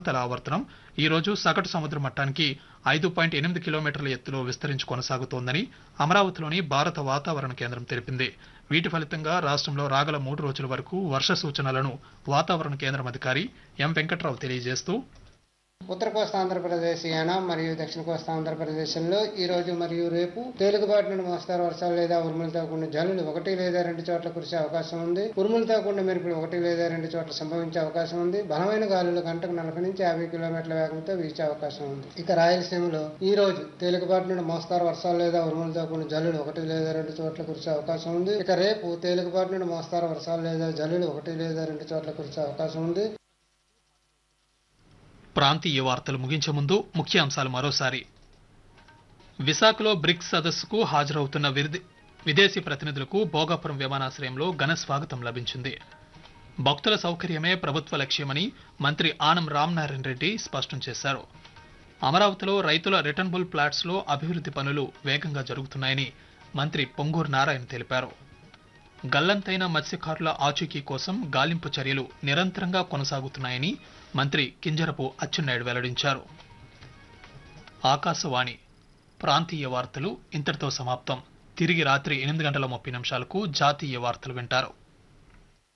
ఉపరితల ఆవర్తనం ఈ రోజు సగటు సముద్ర మట్టానికి ఐదు పాయింట్ ఎనిమిది కిలోమీటర్ల ఎత్తులో విస్తరించి కొనసాగుతోందని అమరావతిలోని భారత వాతావరణ కేంద్రం తెలిపింది వీటి ఫలితంగా రాష్ట్రంలో రాగల మూడు రోజుల వరకు వర్ష సూచనలను వాతావరణ కేంద్రం అధికారి ఎం వెంకట్రావు తెలియజేస్తూ ఉత్తర కోస్తా ఆంధ్రప్రదేశ్ యానాం మరియు దక్షిణ కోస్తా ఆంధ్రప్రదేశ్లో ఈ రోజు మరియు రేపు తేలికపాటి నుండి మోస్తారు వర్షాలు లేదా ఉరుములతో కూడిన జల్లులు ఒకటి లేదా రెండు చోట్ల కురిసే అవకాశం ఉంది ఉరుములతో కూడిన మెరుపులు ఒకటి లేదా రెండు చోట్ల సంభవించే అవకాశం ఉంది బలమైన గాలులు గంటకు నలభై నుంచి యాభై కిలోమీటర్ల వేగంతో వీచే అవకాశం ఉంది ఇక రాయలసీమలో ఈ రోజు తేలికపాటి నుండి మోస్తారు వర్షాలు లేదా ఉరుములతో కూడిన జల్లులు ఒకటి లేదా రెండు చోట్ల కురిసే అవకాశం ఉంది ఇక రేపు తేలికపాటి నుండి మోస్తారు వర్షాలు లేదా జల్లులు ఒకటి లేదా రెండు చోట్ల కురిసే అవకాశం ఉంది ప్రాంతీయ వార్తలు ముగించే ముందు ముఖ్య అంశాలు మరోసారి విశాఖలో బ్రిక్స్ సదస్సుకు హాజరవుతున్న విది- విదేశీ ప్రతినిధులకు భోగాపురం విమానాశ్రయంలో ఘన స్వాగతం లభించింది భక్తుల సౌకర్యమే ప్రభుత్వ లక్ష్యమని మంత్రి ఆనం రామనారాయణ రెడ్డి స్పష్టం చేశారు అమరావతిలో రైతుల రిటర్నబుల్ ప్లాట్స్లో అభివృద్ధి పనులు వేగంగా జరుగుతున్నాయని మంత్రి పొంగూరు నారాయణ తెలిపారు గల్లంతైన మత్స్యకారుల ఆచూకీ కోసం గాలింపు చర్యలు నిరంతరంగా కొనసాగుతున్నాయని మంత్రి కింజరపు అచ్చెన్నాయుడు వెల్లడించారు ఆకాశవాణి ప్రాంతీయ వార్తలు ఇంతటితో సమాప్తం తిరిగి రాత్రి ఎనిమిది గంటల ముప్పై నిమిషాలకు జాతీయ వార్తలు వింటారు